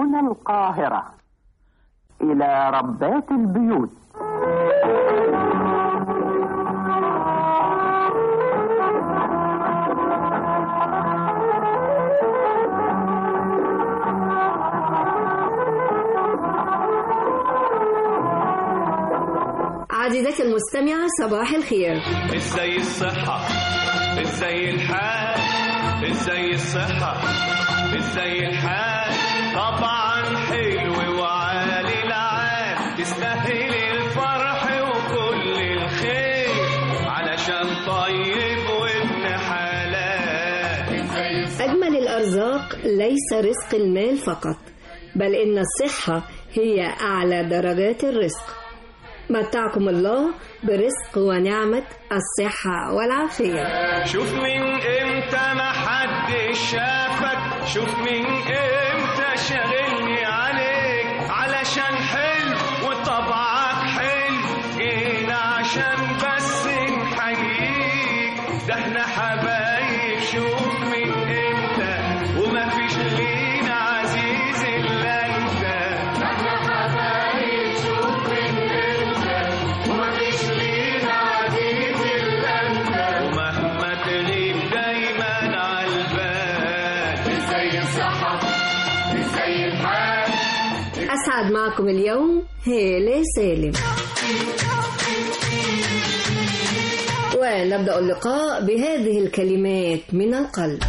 من القاهرة إلى ربات البيوت عزيزتي المستمعة صباح الخير ازاي الصحة ازاي الحال ازاي الصحة ازاي الحال طبعا حلو وعالي العال تستاهل الفرح وكل الخير علشان طيب وابن حلال أجمل الأرزاق ليس رزق المال فقط بل إن الصحة هي أعلى درجات الرزق متعكم الله برزق ونعمة الصحة والعافية شوف من امتى ما حد شافك شوف من امتى شاغلني عليك علشان حلو وطبعك حلو جينا عشان بس نحييك ده احنا حبايب شوف من امتى وما فيش لينا عزيز الا انت احنا حبايب شوف من امتى وما فيش لينا عزيز الا انت ومهما تغيب دايما عالبال زي الصحة زي الحال أسعد معكم اليوم هالة سالم ونبدأ اللقاء بهذه الكلمات من القلب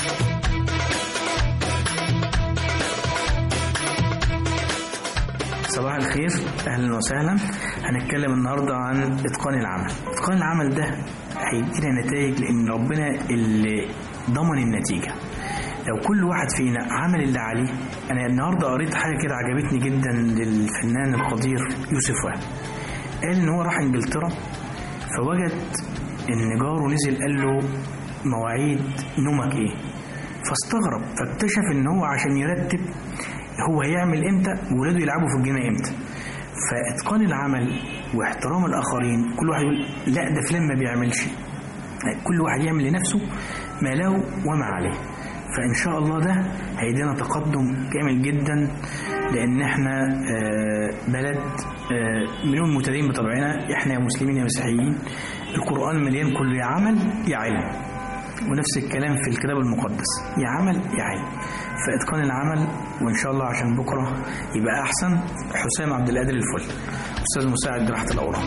صباح الخير اهلا وسهلا هنتكلم النهارده عن اتقان العمل اتقان العمل ده هيدينا نتائج لان ربنا اللي ضمن النتيجه لو كل واحد فينا عمل اللي عليه انا النهارده قريت حاجه كده عجبتني جدا للفنان القدير يوسف وهب قال ان هو راح انجلترا فوجد ان جاره نزل قال له مواعيد نومك ايه فاستغرب فاكتشف ان هو عشان يرتب هو هيعمل امتى وولاده يلعبوا في الجيم امتى فاتقان العمل واحترام الاخرين كل واحد يقول لا ده فلان ما بيعملش كل واحد يعمل لنفسه ما له وما عليه فان شاء الله ده هيدينا تقدم كامل جدا لان احنا آه، بلد آه، مليون متدين بطبعنا احنا يا مسلمين يا مسيحيين القران مليان كله يا عمل يا علم ونفس الكلام في الكتاب المقدس يا عمل يا علم فاتقان العمل وان شاء الله عشان بكره يبقى احسن حسام عبد القادر الفل استاذ مساعد جراحه الاورام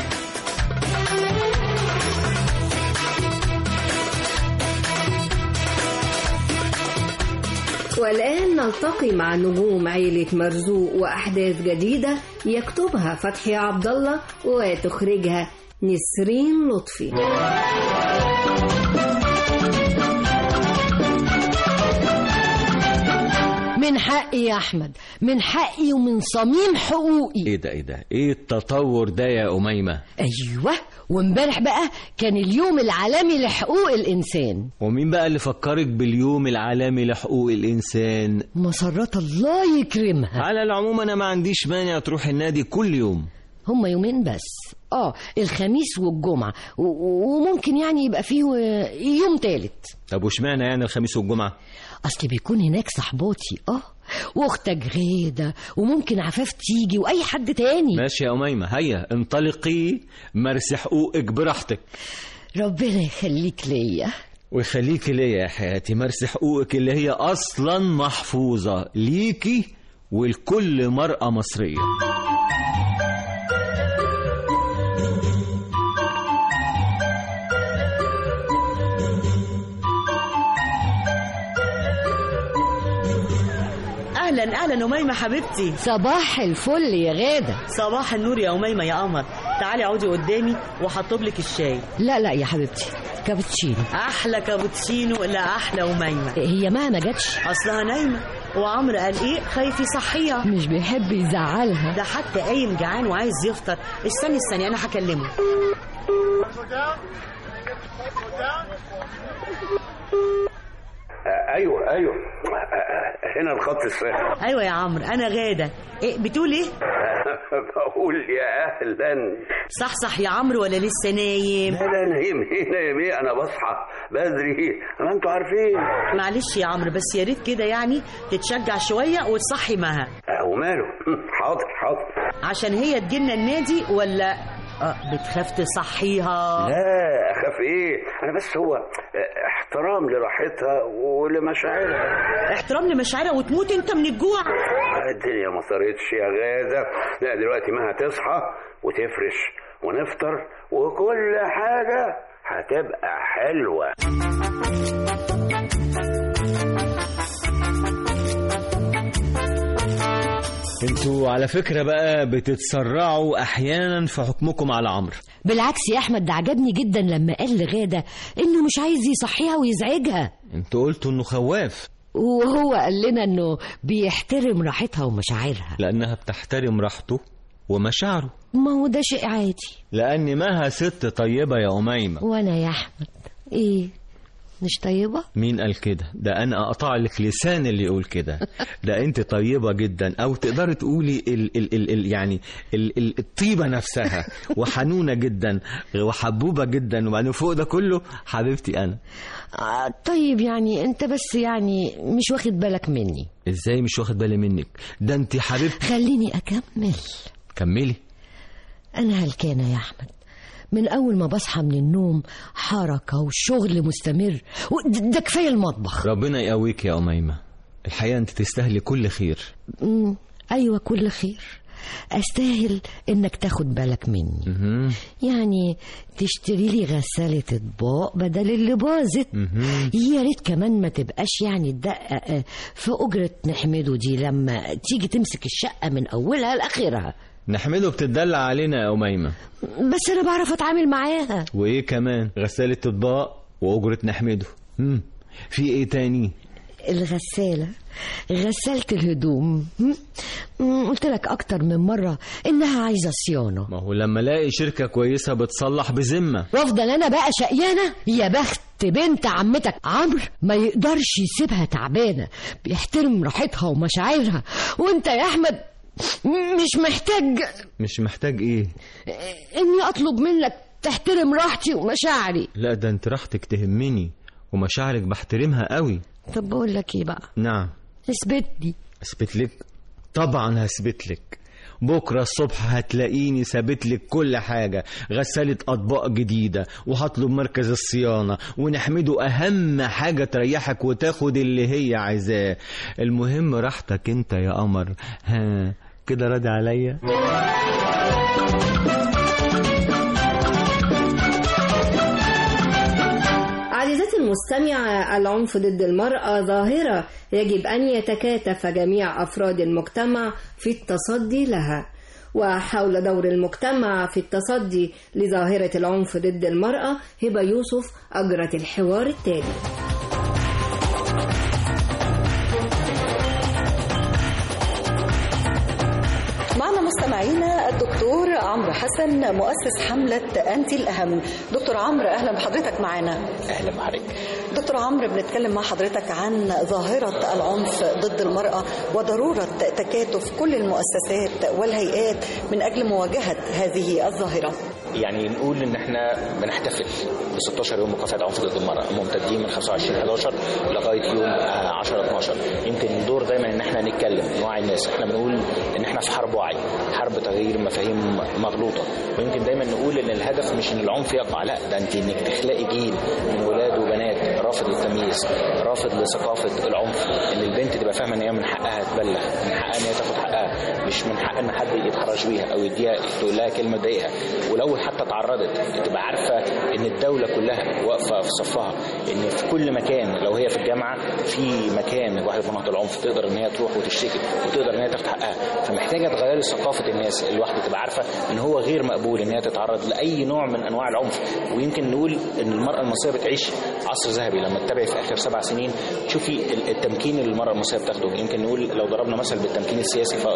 والآن نلتقي مع نجوم عيلة مرزوق وأحداث جديدة يكتبها فتحي عبد الله وتخرجها نسرين لطفي من حقي يا احمد من حقي ومن صميم حقوقي ايه ده ايه ده ايه التطور ده يا أميمة ايوه وامبارح بقى كان اليوم العالمي لحقوق الانسان ومين بقى اللي فكرك باليوم العالمي لحقوق الإنسان مسرات الله يكرمها على العموم أنا ما عنديش مانع تروح النادي كل يوم هما يومين بس اه الخميس والجمعة و- وممكن يعني يبقى فيه يوم تالت طب واشمعنى يعني الخميس والجمعة اصل بيكون هناك صحباتي اه واختك غيدة وممكن عفاف تيجي واي حد تاني ماشي يا أميمة هيا انطلقي مارسي حقوقك براحتك ربنا يخليك ليا ويخليكي ليا يا حياتي مارسي حقوقك اللي هي أصلا محفوظة ليكي ولكل مرأة مصرية اهلا اهلا اميمه حبيبتي صباح الفل يا غادة صباح النور يا اميمه يا قمر تعالي اقعدي قدامي وهطلب لك الشاي لا لا يا حبيبتي كابتشينو احلى كابوتشينو لا احلى اميمه هي ما ما جاتش اصلها نايمه وعمرو قال ايه خايف يصحيها مش بيحب يزعلها ده حتى قايم جعان وعايز يفطر استني استني انا هكلمه ايوه ايوه هنا الخط الصحي ايوه يا عمرو انا غاده إيه بتقول ايه بقول يا اهلا صحصح يا عمرو ولا لسه نايم لا لا نايم ايه نايم ايه انا بصحى بدري ما انتوا عارفين معلش يا عمرو بس يا ريت كده يعني تتشجع شويه وتصحي مها وماله حاضر حاضر عشان هي تجينا النادي ولا آه بتخاف تصحيها لا اخاف ايه انا بس هو احترام لراحتها ولمشاعرها احترام لمشاعرها وتموت انت من الجوع الدنيا ما صارتش يا غاده لا دلوقتي ما هتصحى وتفرش ونفطر وكل حاجه هتبقى حلوه انتوا على فكرة بقى بتتسرعوا احيانا في حكمكم على عمرو بالعكس يا احمد ده عجبني جدا لما قال لغاده انه مش عايز يصحيها ويزعجها انتوا قلتوا انه خواف وهو قال لنا انه بيحترم راحتها ومشاعرها لانها بتحترم راحته ومشاعره ما هو ده شيء عادي لان مها ست طيبة يا أميمة وانا يا احمد ايه مش طيبة؟ مين قال كده؟ ده أنا أقطع لك لسان اللي يقول كده ده أنت طيبة جدا أو تقدري تقولي ال ال ال ال يعني ال ال الطيبة نفسها وحنونة جدا وحبوبة جدا وبعدين فوق ده كله حبيبتي أنا آه طيب يعني أنت بس يعني مش واخد بالك مني إزاي مش واخد بالي منك؟ ده أنت حبيبتي خليني أكمل كملي أنا هلكانة يا أحمد من أول ما بصحى من النوم حركة وشغل مستمر ده كفاية المطبخ ربنا يقويك يا أميمة الحقيقة أنت تستاهلي كل خير مم. أيوة كل خير أستاهل إنك تاخد بالك مني مهم. يعني تشتري لي غسالة أطباق بدل اللي باظت مهم. يا ريت كمان ما تبقاش يعني تدقق في أجرة نحمده دي لما تيجي تمسك الشقة من أولها لآخرها نحمده بتدلع علينا يا أميمة بس أنا بعرف أتعامل معاها وإيه كمان غسالة أطباق وأجرة نحمده مم. في إيه تاني الغسالة غسالة الهدوم هم؟ مم، قلت لك أكتر من مرة إنها عايزة صيانة ما هو لما الاقي شركة كويسة بتصلح بذمة وافضل أنا بقى شقيانة يا بخت بنت عمتك عمرو ما يقدرش يسيبها تعبانة بيحترم راحتها ومشاعرها وانت يا أحمد مش محتاج مش محتاج ايه إني أطلب منك تحترم راحتي ومشاعري لا ده انت راحتك تهمني ومشاعرك بحترمها قوي طب بقول لك إيه بقى نعم اثبت لي اثبت لك طبعا هثبت لك بكرة الصبح هتلاقيني ثابت لك كل حاجة غسالة أطباق جديدة وهطلب مركز الصيانة ونحمده أهم حاجة تريحك وتاخد اللي هي عايزاه المهم راحتك انت يا قمر ها كده راضي عليا عزيزتي المستمعة العنف ضد المرأة ظاهرة يجب أن يتكاتف جميع أفراد المجتمع في التصدي لها وحول دور المجتمع في التصدي لظاهرة العنف ضد المرأة هبة يوسف أجرت الحوار التالي معنا مستمعينا الدكتور عمرو حسن مؤسس حملة أنت الأهم دكتور عمرو أهلا بحضرتك معنا اهلا بحضرتك دكتور عمرو بنتكلم مع حضرتك عن ظاهرة العنف ضد المرأة وضرورة تكاتف كل المؤسسات والهيئات من أجل مواجهة هذه الظاهرة يعني نقول ان احنا بنحتفل ب 16 يوم مكافحه عنف ضد المراه ممتدين من 25 11 لغايه يوم آه، 10 12 يمكن الدور دايما ان احنا نتكلم نوعي الناس احنا بنقول ان احنا في حرب وعي حرب تغيير مفاهيم مغلوطه ويمكن دايما نقول ان الهدف مش ان العنف يقع لا ده انت انك تخلقي جيل من ولاد وبنات رافض للتمييز رافض لثقافه العنف ان البنت تبقى فاهمه ان هي من حقها تبلغ من حقها ان هي تاخد حقها مش من حق ان حد يتحرش بيها او يديها تقول لها كلمه تضايقها ولو حتى اتعرضت تبقى عارفه ان الدوله كلها واقفه في صفها ان في كل مكان لو هي في الجامعه في مكان واحد مناطق العنف تقدر ان هي تروح وتشتكي وتقدر ان هي تاخد حقها فمحتاجه تغيري ثقافه الناس الواحده تبقى عارفه ان هو غير مقبول ان هي تتعرض لاي نوع من انواع العنف ويمكن نقول ان المراه المصريه بتعيش عصر ذهبي لما تتابعي في اخر سبع سنين تشوفي التمكين اللي المراه المصريه بتاخده يمكن نقول لو ضربنا مثل بالتمكين السياسي فاقدر اقول لحضرتك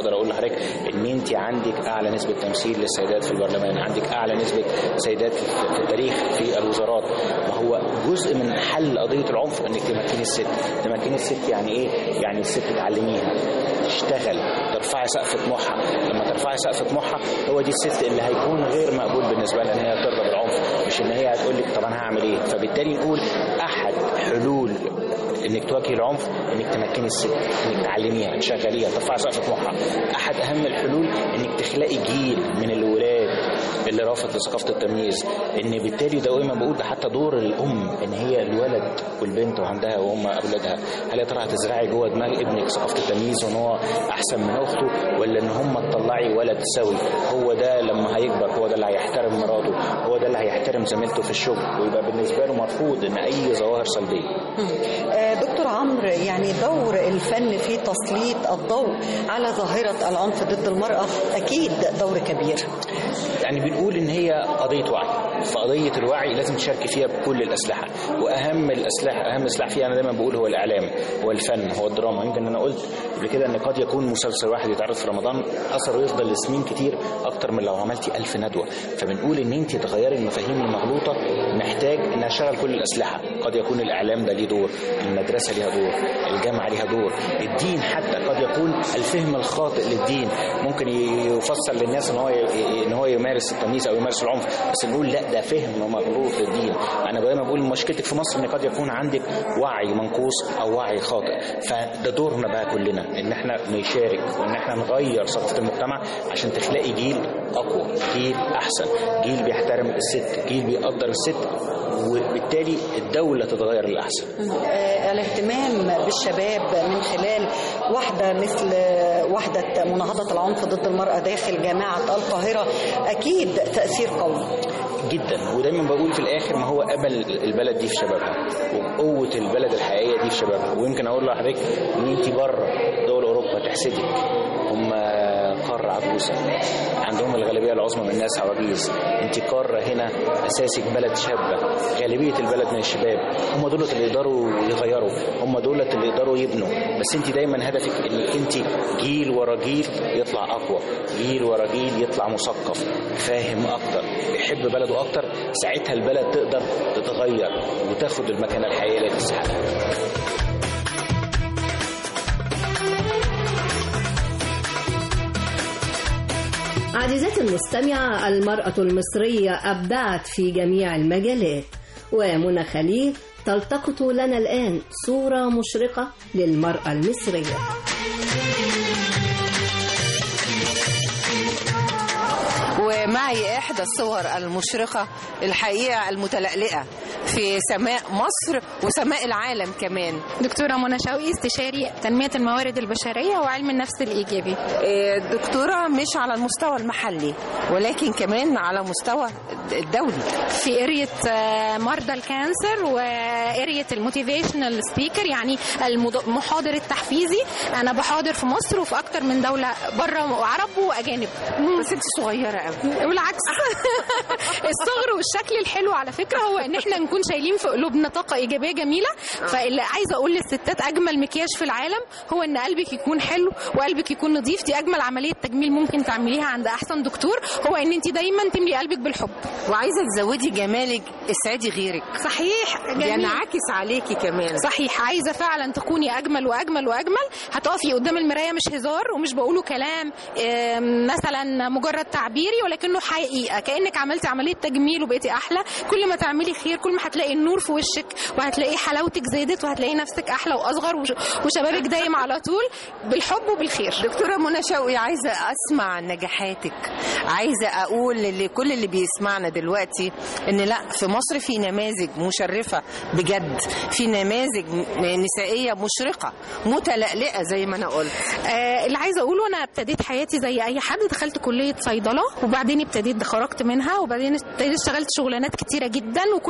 لحضرتك ان انت عندك اعلى نسبه تمثيل للسيدات في البرلمان عندك اعلى نسبه سيدات في في التاريخ في الوزارات ما هو جزء من حل قضيه العنف انك تمكني الست تمكني الست يعني ايه يعني الست تعلميها تشتغل ترفعي سقف طموحها لما ترفعي سقف طموحها هو دي الست اللي هيكون غير مقبول بالنسبه لها ان هي ترضى بالعنف مش ان هي هتقول لك طب انا هعمل ايه فبالتالي نقول احد حلول انك تواجهي العنف انك تمكني الست انك تعلميها تشغليها ترفعي سقف طموحها احد اهم الحلول انك تخلقي جيل من الولاد اللي رافض لثقافه التمييز ان بالتالي دائما بقول ده حتى دور الام ان هي الولد والبنت وعندها وهم اولادها هل يا ترى هتزرعي جوه دماغ ابنك ثقافه التمييز وان هو احسن من اخته ولا ان هم تطلعي ولد سوي هو ده لما هيكبر هو ده اللي هيحترم مراته هو ده اللي هيحترم زميلته في الشغل ويبقى بالنسبه له مرفوض ان اي ظواهر سلبيه آه، دكتور عمرو يعني دور الفن في تسليط الضوء على ظاهرة العنف ضد المرأة أكيد دور كبير يعني بنقول ان هي قضيه وعي فقضيه الوعي لازم تشاركي فيها بكل الاسلحه واهم الاسلحه اهم سلاح فيها انا دايما بقول هو الاعلام هو الفن هو الدراما يمكن انا قلت قبل كده ان قد يكون مسلسل واحد يتعرض في رمضان اثره يفضل لسنين كتير اكتر من لو عملتي ألف ندوه فبنقول ان انت تغيري المفاهيم المغلوطه محتاج ان اشغل كل الاسلحه قد يكون الاعلام ده ليه دور المدرسه ليها دور الجامعه ليها دور الدين حتى قد يكون الفهم الخاطئ للدين ممكن يفسر للناس ان هو ي- ان هو يمارس التمييز او يمارس العنف بس نقول لا ده فهم مغلوط للدين انا دايما بقول مشكلتك في مصر ان قد يكون عندك وعي منقوص او وعي خاطئ فده دورنا بقى كلنا ان احنا نشارك وان احنا نغير ثقافه المجتمع عشان تخلقي جيل اقوى جيل احسن جيل بيحترم الست جيل بيقدر الست وبالتالي الدوله تتغير للاحسن آه، الاهتمام بالشباب من خلال وحدة مثل وحدة مناهضة العنف ضد المرأة داخل جامعة القاهرة أكيد تأثير قوي جدا ودايما بقول في الاخر ما هو امل البلد دي في شبابها وقوه البلد الحقيقيه دي في شبابها ويمكن اقول لحضرتك ان انت بره دول اوروبا تحسدك هم قاره عجوزه عندهم الغالبيه العظمى من الناس عواجيز انت قاره هنا اساسك بلد شابه غالبيه البلد من الشباب هم دولت اللي يقدروا يغيروا هم دولت اللي يقدروا يبنوا بس انت دايما هدفك انك انت جيل ورا جيل يطلع اقوى جيل ورا جيل يطلع مثقف فاهم اكتر يحب بلده اكتر ساعتها البلد تقدر تتغير وتاخد المكانه الحقيقيه اللي تستحقها عزيزتي المستمعة المرأة المصرية أبدعت في جميع المجالات ومنى خليل تلتقط لنا الآن صورة مشرقة للمرأة المصرية ومعي إحدى الصور المشرقة الحقيقة المتلألئة في سماء مصر وسماء العالم كمان دكتورة منى شوقي استشاري تنمية الموارد البشرية وعلم النفس الإيجابي إيه، دكتورة مش على المستوى المحلي ولكن كمان على مستوى الدولي في قرية آه، مرضى الكانسر وقرية الموتيفيشنال سبيكر يعني المض- المحاضر التحفيزي أنا بحاضر في مصر وفي أكتر من دولة بره وعرب وأجانب بس انت صغيرة قوي بالعكس الصغر والشكل الحلو على فكرة هو إن احنا نكون شايلين في قلوبنا طاقة إيجابية جميلة فاللي عايزة أقول للستات أجمل مكياج في العالم هو إن قلبك يكون حلو وقلبك يكون نظيف دي أجمل عملية تجميل ممكن تعمليها عند أحسن دكتور هو إن أنت دايما تملي قلبك بالحب وعايزة تزودي جمالك اسعدي غيرك صحيح جميل. ينعكس عليكي كمان صحيح عايزه فعلا تكوني اجمل واجمل واجمل هتقفي قدام المرايه مش هزار ومش بقوله كلام آم، مثلا مجرد تعبيري ولكنه حقيقه كانك عملتي عمليه تجميل وبقيتي احلى كل ما تعملي خير كل ما هتلاقي النور في وشك وهتلاقي حلاوتك زادت وهتلاقي نفسك احلى واصغر وش- وشبابك دايم على طول بالحب وبالخير دكتورة منى شوقي عايزة أسمع عن نجاحاتك عايزة أقول لكل اللي بيسمعنا دلوقتي إن لا في مصر في نماذج مشرفة بجد في نماذج م- نسائية مشرقة متلألئة زي ما أنا قلت آه اللي عايزه اقوله انا ابتديت حياتي زي اي حد دخلت كليه صيدله وبعدين ابتديت خرجت منها وبعدين ابتديت اشتغلت شغلانات كتيره جدا وكل ده انا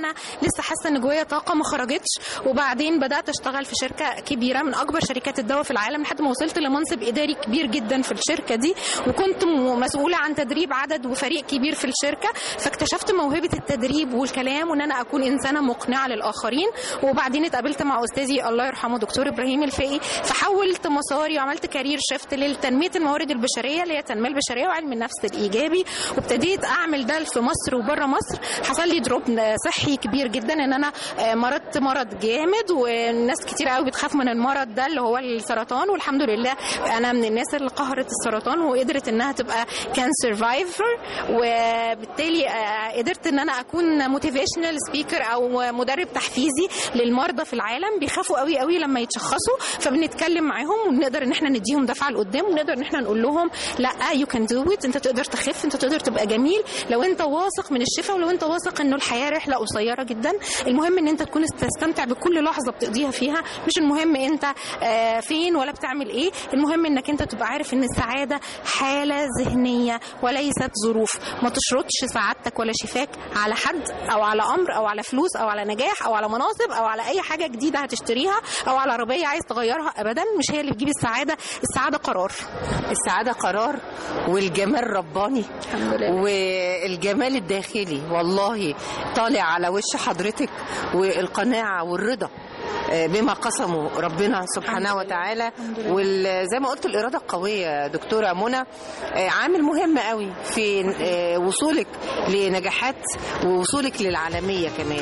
انا لسه حاسه ان جوايا طاقه ما خرجتش وبعدين بدات اشتغل في شركه كبيره من اكبر شركات الدواء في العالم لحد ما وصلت لمنصب اداري كبير جدا في الشركه دي وكنت م- مسؤوله عن تدريب عدد وفريق كبير في الشركه فاكتشفت موهبه التدريب والكلام وان انا اكون انسانه مقنعه للاخرين وبعدين اتقابلت مع استاذي الله يرحمه دكتور ابراهيم الفقي فحولت مساري وعملت كارير شيفت لتنميه الموارد البشريه اللي هي التنميه البشريه وعلم النفس الايجابي وابتديت اعمل ده في مصر وبره مصر حصل لي دروب صحي كبير جدا ان انا آه، مرضت مرض جامد والناس كتير قوي بتخاف من المرض ده اللي هو السرطان والحمد لله انا من الناس اللي قهرت السرطان وقدرت انها تبقى كان سرفايفر وبالتالي آه، قدرت ان انا اكون موتيفيشنال سبيكر او مدرب تحفيزي للمرضى في العالم بيخافوا قوي قوي لما يتشخصوا فبنتكلم معاهم ونقدر ان احنا نديهم دفعه لقدام ونقدر ان احنا نقول لهم لا يو كان دو ات انت تقدر تخف انت تقدر تبقى جميل لو انت واثق من الشفاء ولو انت واثق انه الحياه رحله قصيره جدا المهم ان انت تكون تستمتع بكل لحظه بتقضيها فيها مش المهم انت آه، فين ولا بتعمل ايه المهم انك انت تبقى عارف ان السعاده حاله ذهنيه وليست ظروف ما تشرطش سعادتك ولا شفاك على حد او على امر او على فلوس او على نجاح او على مناصب او على اي حاجه جديده هتشتريها او على عربيه عايز تغيرها ابدا مش هي اللي بتجيب السعاده السعاده قرار السعادة قرار والجمال رباني الحمد لله. والجمال الداخلي والله طالع على وش حضرتك والقناعة والرضا آه، بما قسمه ربنا سبحانه وتعالى وزي ما قلت الإرادة القوية دكتورة منى آه، عامل مهم قوي في آه، وصولك لنجاحات ووصولك للعالمية كمان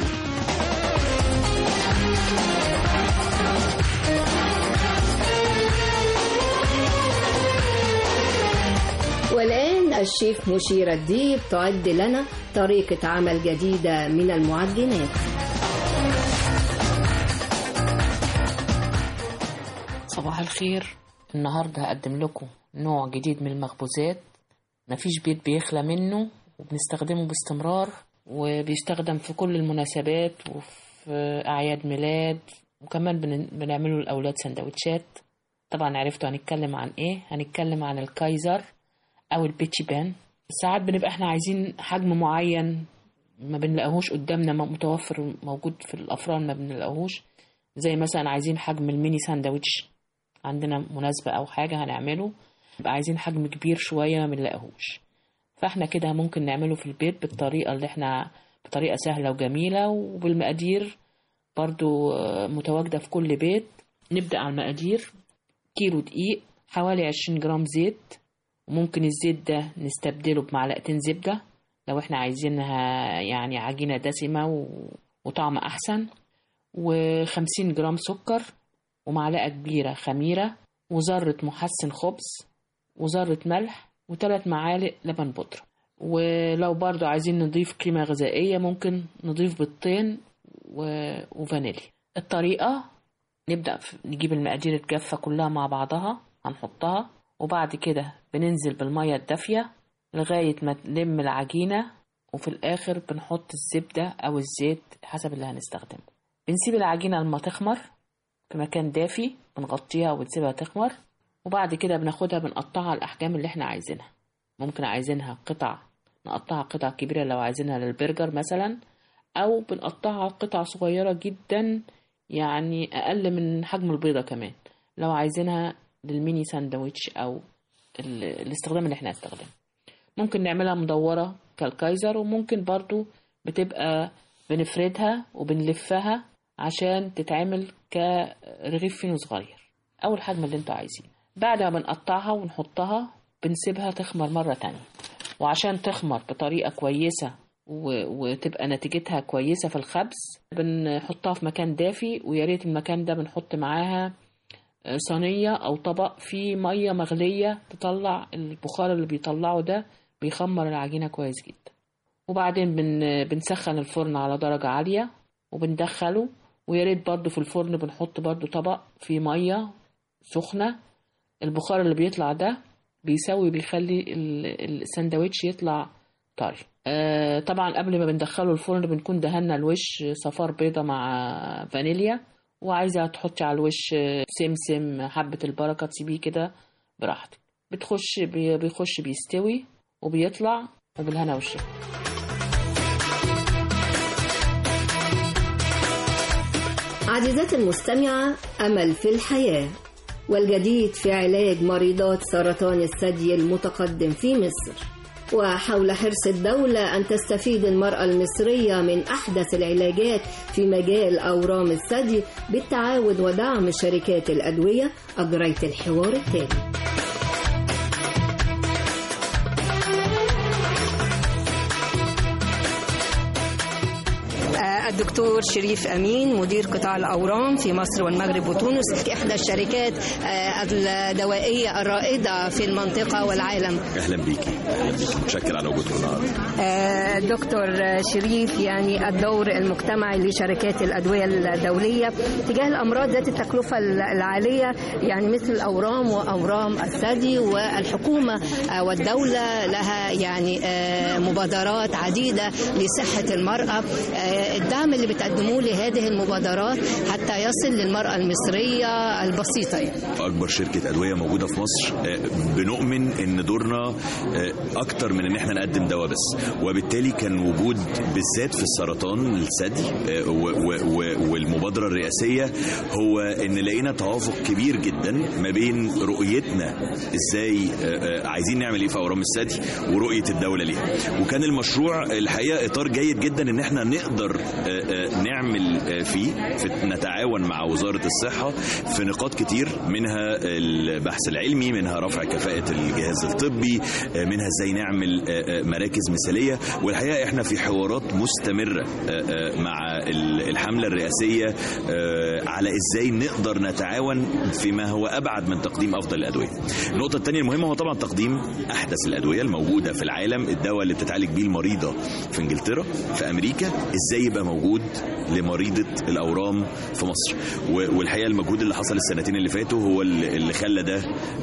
والآن الشيف مشيرة الديب تعد لنا طريقة عمل جديدة من المعجنات صباح الخير النهاردة هقدم لكم نوع جديد من المخبوزات مفيش بيت بيخلى منه وبنستخدمه باستمرار وبيستخدم في كل المناسبات وفي أعياد ميلاد وكمان بن- بنعمله للأولاد سندوتشات طبعا عرفتوا هنتكلم عن ايه هنتكلم عن الكايزر أو البيتشي بان ساعات بنبقى احنا عايزين حجم معين ما بنلاقيهوش قدامنا م- متوفر موجود في الأفران ما بنلاقيهوش زي مثلا عايزين حجم الميني ساندوتش عندنا مناسبة أو حاجة هنعمله يبقى عايزين حجم كبير شوية ما بنلاقيهوش فاحنا كده ممكن نعمله في البيت بالطريقة اللي احنا بطريقة سهلة وجميلة وبالمقادير برضو آه، متواجدة في كل بيت نبدأ على المقادير كيلو دقيق حوالي عشرين جرام زيت وممكن الزيت ده نستبدله بمعلقتين زبدة لو احنا عايزينها يعني عجينة دسمة و... وطعم أحسن وخمسين جرام سكر ومعلقة كبيرة خميرة وذرة محسن خبز وذرة ملح وثلاث معالق لبن بودرة ولو برضو عايزين نضيف قيمة غذائية ممكن نضيف بيضتين و- وفانيليا الطريقة نبدأ في- نجيب المقادير الجافة كلها مع بعضها هنحطها وبعد كده بننزل بالمية الدافية لغاية ما تلم العجينة وفي الآخر بنحط الزبدة أو الزيت حسب اللي هنستخدمه بنسيب العجينة لما تخمر في مكان دافي بنغطيها وبنسيبها تخمر وبعد كده بناخدها بنقطعها الأحجام اللي احنا عايزينها ممكن عايزينها قطع نقطعها قطع كبيرة لو عايزينها للبرجر مثلا أو بنقطعها قطع صغيرة جدا يعني أقل من حجم البيضة كمان لو عايزينها للميني ساندويتش أو ال- الاستخدام اللي احنا هنستخدمه ممكن نعملها مدورة كالكايزر وممكن برضو بتبقى بنفردها وبنلفها عشان تتعمل كرغيف فينو صغير أو الحجم اللي انتوا عايزينه بعد ما بنقطعها ونحطها بنسيبها تخمر مرة تانية وعشان تخمر بطريقة كويسة و... وتبقى نتيجتها كويسة في الخبز بنحطها في مكان دافي ويا ريت المكان ده بنحط معاها صينية أو طبق فيه مية مغلية تطلع البخار اللي بيطلعه ده بيخمر العجينة كويس جدا وبعدين بن... بنسخن الفرن على درجة عالية وبندخله ويا ريت برضه في الفرن بنحط برضه طبق فيه مية سخنة البخار اللي بيطلع ده بيسوي بيخلي ال- السندوتش يطلع طري آه طبعا قبل ما بندخله الفرن بنكون دهنا الوش صفار بيضة مع فانيليا وعايزة تحطي على الوش سمسم حبة البركة تسيبيه كده براحتك بتخش بي- بيخش بيستوي وبيطلع وبالهنا والشفا عزيزاتي المستمعة أمل في الحياة والجديد في علاج مريضات سرطان الثدي المتقدم في مصر وحول حرص الدولة أن تستفيد المرأة المصرية من أحدث العلاجات في مجال أورام الثدي بالتعاون ودعم شركات الأدوية أجريت الحوار التالي الدكتور شريف أمين مدير قطاع الأورام في مصر والمغرب وتونس إحدى الشركات الدوائية الرائدة في المنطقة والعالم أهلا بيكي أهلا بيكي متشكر على وجودكم النهارده دكتور شريف يعني الدور المجتمعي لشركات الأدوية الدولية تجاه الأمراض ذات التكلفة العالية يعني مثل الأورام وأورام الثدي والحكومة والدولة لها يعني مبادرات عديدة لصحة المرأة الدعم اللي بتقدموه لهذه المبادرات حتى يصل للمرأة المصرية البسيطة يعني. أكبر شركة أدوية موجودة في مصر بنؤمن إن دورنا أكتر من إن إحنا نقدم دواء بس وبالتالي كان وجود بالذات في السرطان الثدي والمبادرة الرئاسية هو إن لقينا توافق كبير جدا ما بين رؤيتنا إزاي عايزين نعمل إيه في أورام الثدي ورؤية الدولة ليها وكان المشروع الحقيقة إطار جيد جدا إن إحنا نقدر نعمل فيه في نتعاون مع وزارة الصحة في نقاط كتير منها البحث العلمي منها رفع كفاءة الجهاز الطبي منها ازاي نعمل مراكز مثالية والحقيقة احنا في حوارات مستمرة مع الحملة الرئاسية على ازاي نقدر نتعاون فيما هو ابعد من تقديم افضل الادوية النقطة الثانية المهمة هو طبعا تقديم احدث الادوية الموجودة في العالم الدواء اللي بتتعالج بيه المريضة في انجلترا في امريكا ازاي يبقى موجود لمريضة الأورام في مصر والحقيقة المجهود اللي حصل السنتين اللي فاتوا هو اللي خلى ده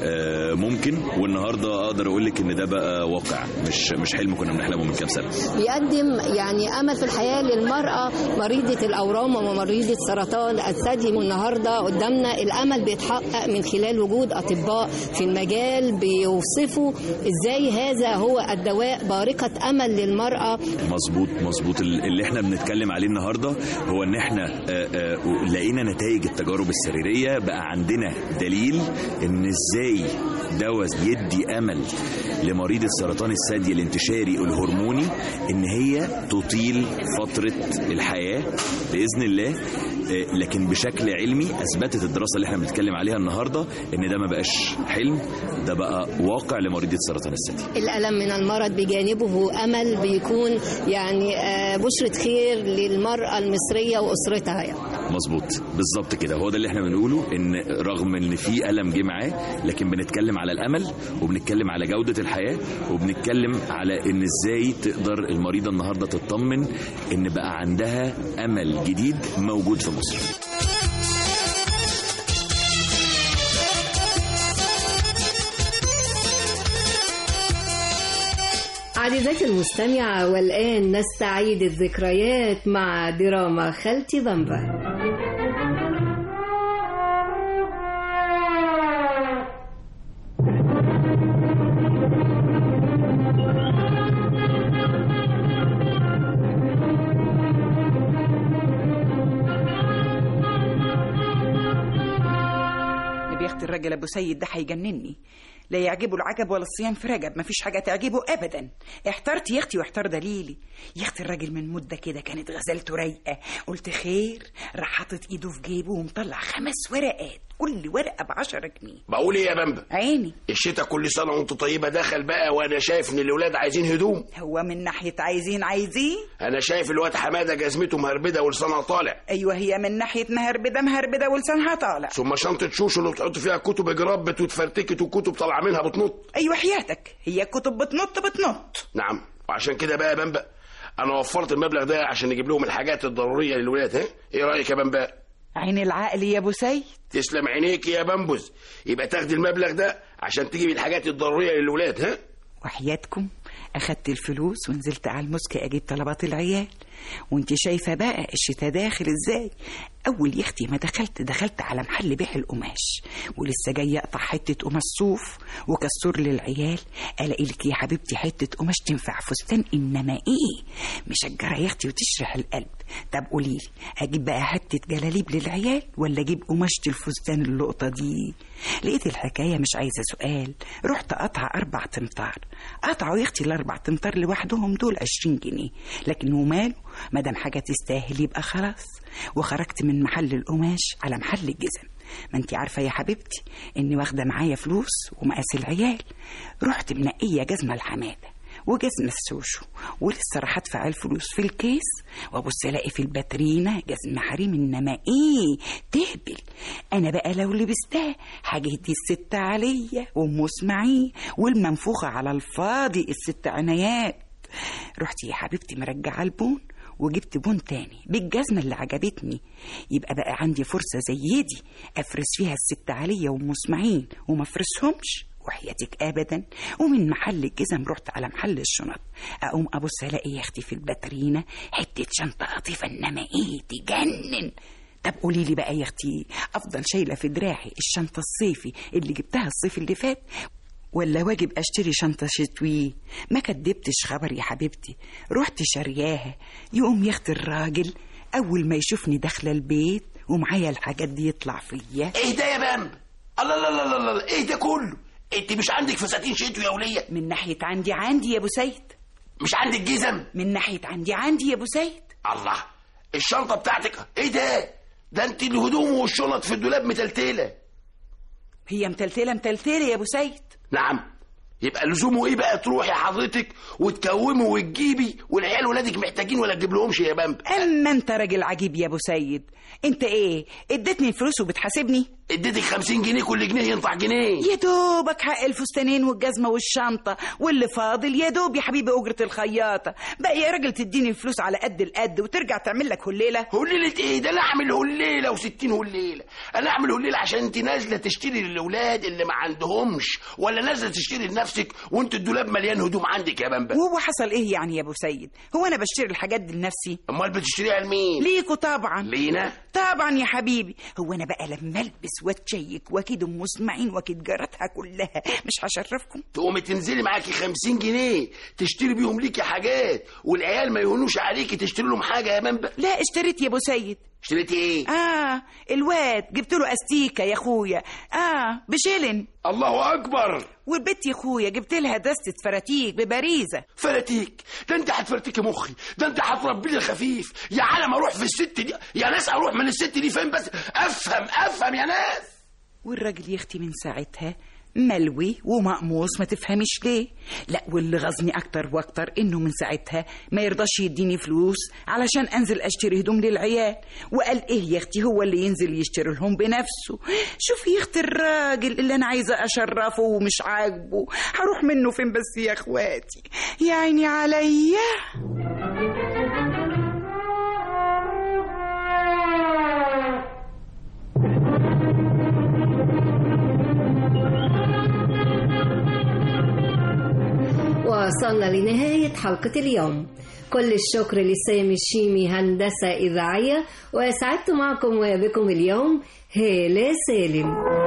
ممكن والنهاردة أقدر أقول لك إن ده بقى واقع مش مش حلم كنا بنحلمه من كام سنة بيقدم يعني أمل في الحياة للمرأة مريضة الأورام ومريضة سرطان الثدي والنهاردة قدامنا الأمل بيتحقق من خلال وجود أطباء في المجال بيوصفوا إزاي هذا هو الدواء بارقة أمل للمرأة مظبوط مظبوط اللي احنا بنتكلم عليه النهارده هو ان احنا لقينا نتائج التجارب السريريه بقى عندنا دليل ان ازاي دواء يدي امل لمريض السرطان الثدي الانتشاري الهرموني ان هي تطيل فتره الحياه باذن الله لكن بشكل علمي اثبتت الدراسه اللي احنا بنتكلم عليها النهارده ان ده ما بقاش حلم ده بقى واقع لمريضه سرطان الثدي الالم من المرض بجانبه امل بيكون يعني بشره خير للمراه المصريه واسرتها يعني. مظبوط بالظبط كده هو ده اللي احنا بنقوله ان رغم ان في الم جه معاه لكن بنتكلم على الامل وبنتكلم على جوده الحياه وبنتكلم على ان ازاي تقدر المريضه النهارده تطمن ان بقى عندها امل جديد موجود في مصر عزيزتي المستمعة والآن نستعيد الذكريات مع دراما خالتي بامبا بيخت الراجل ابو سيد ده هيجنني لا يعجبه العجب ولا الصيام في رجب مفيش حاجه تعجبه ابدا احترت يا اختي واحتار دليلي يا اختي الراجل من مده كده كانت غزلته رايقه قلت خير راح حاطط ايده في جيبه ومطلع خمس ورقات كل ورقه ب 10 جنيه بقول ايه يا بامبا عيني الشتاء كل سنه وانت طيبه دخل بقى وانا شايف ان الاولاد عايزين هدوم هو من ناحيه عايزين عايزين انا شايف الواد حماده جزمته مهربده ولسانها طالع ايوه هي من ناحيه مهربده مهربده ولسانها طالع ثم شنطه شوشو اللي بتحط فيها كتب جربت واتفرتكت وكتب طالعه منها بتنط ايوه حياتك هي الكتب بتنط بتنط نعم وعشان كده بقى يا بامبا انا وفرت المبلغ ده عشان نجيب لهم الحاجات الضروريه للولاد ها ايه رايك يا بامبا عين العقل يا ابو سيد تسلم عينيك يا بمبز يبقى تاخدي المبلغ ده عشان تجيبي الحاجات الضروريه للولاد ها وحياتكم اخدت الفلوس ونزلت على المسك اجيب طلبات العيال وانت شايفة بقى الشتا داخل ازاي اول يا اختي ما دخلت دخلت على محل بيع القماش ولسه جاي اقطع حته قماش صوف وكسور للعيال الاقي لك يا حبيبتي حته قماش تنفع فستان انما ايه مشجره يا اختي وتشرح القلب طب قولي لي اجيب بقى حته جلاليب للعيال ولا اجيب قماشه الفستان اللقطه دي لقيت الحكايه مش عايزه سؤال رحت قطع اربع تمطار قطعوا يا اختي الاربع تمطار لوحدهم دول 20 جنيه لكن وماله ما دام حاجه تستاهل يبقى خلاص وخرجت من محل القماش على محل الجزم ما انت عارفه يا حبيبتي اني واخده معايا فلوس ومقاس العيال رحت منقيه جزمه الحماده وجزمة السوشو ولسه راح ادفع الفلوس في الكيس وابص الاقي في الباترينا جزمة حريم انما ايه تهبل انا بقى لو لبستها حاجتي الست عليا وام اسماعيل والمنفوخة على الفاضي الست عنايات رحت يا حبيبتي مرجعة البون وجبت بون تاني بالجزمة اللي عجبتني يبقى بقى عندي فرصة زي دي أفرس فيها الست عليا وأم إسماعيل وما أفرسهمش وحياتك أبدا ومن محل الجزم رحت على محل الشنط أقوم أبص ألاقي يا أختي في الباترينا حتة شنطة قطيفة إنما إيه تجنن طب قولي لي بقى يا اختي افضل شايله في دراعي الشنطه الصيفي اللي جبتها الصيف اللي فات ولا واجب اشتري شنطه شتوي ما كدبتش خبر يا حبيبتي رحت شارياها يقوم ياخد الراجل اول ما يشوفني داخله البيت ومعايا الحاجات دي يطلع فيا ايه ده يا بامب الله الله الله الله الله ايه ده كله انت مش عندك فساتين شتوي يا وليه من ناحيه عندي عندي يا ابو سيد مش عندك جزم من ناحيه عندي عندي يا ابو سيد الله الشنطه بتاعتك ايه ده ده انت الهدوم والشنط في الدولاب متلتله هي متلتله متلتله يا ابو سيد نعم يبقى لزومه ايه بقى تروحي حضرتك وتكومي وتجيبي والعيال ولادك محتاجين ولا تجيب لهمش يا بامب اما انت راجل عجيب يا ابو سيد انت ايه اديتني الفلوس وبتحاسبني اديتك 50 جنيه كل جنيه ينفع جنيه يا دوبك حق الفستانين والجزمه والشنطه واللي فاضل يا دوب يا حبيبي اجره الخياطه بقى يا راجل تديني الفلوس على قد القد وترجع تعمل لك هليله هليله ايه ده انا اعمل هليله و60 هليله انا اعمل هليله عشان انت نازله تشتري للاولاد اللي ما عندهمش ولا نازله تشتري لنفسك وانت الدولاب مليان هدوم عندك يا بامبا وهو حصل ايه يعني يا ابو سيد هو انا بشتري الحاجات دي لنفسي امال بتشتريها لمين ليكوا طبعا لينا طبعا يا حبيبي هو انا بقى لما البس واتشيك واكيد ام اسماعيل واكيد جارتها كلها مش هشرفكم تقومي تنزلي معاكي 50 جنيه تشتري بيهم ليكي حاجات والعيال ما يهونوش عليكي تشتري لهم حاجه يا منبه لا اشتريت يا ابو سيد اشتريتي ايه اه الواد جبت له استيكه يا اخويا اه بشيلن الله اكبر والبت يا اخويا جبت لها دستة فراتيك ببريزه فراتيك ده انت هتفرتكي مخي ده انت هتربي لي الخفيف يا عالم اروح في الست دي يا ناس اروح من الست دي فين بس افهم افهم يا ناس والراجل يا اختي من ساعتها ملوي ومقموص ما تفهميش ليه لا واللي غزني اكتر واكتر انه من ساعتها ما يرضاش يديني فلوس علشان انزل اشتري هدوم للعيال وقال ايه يا اختي هو اللي ينزل يشتري لهم بنفسه شوفي يا اختي الراجل اللي انا عايزه اشرفه ومش عاجبه هروح منه فين بس يا اخواتي يا عيني عليا وصلنا لنهاية حلقة اليوم كل الشكر لسامي الشيمي هندسة إذاعية وسعدت معكم وبكم اليوم هالة سالم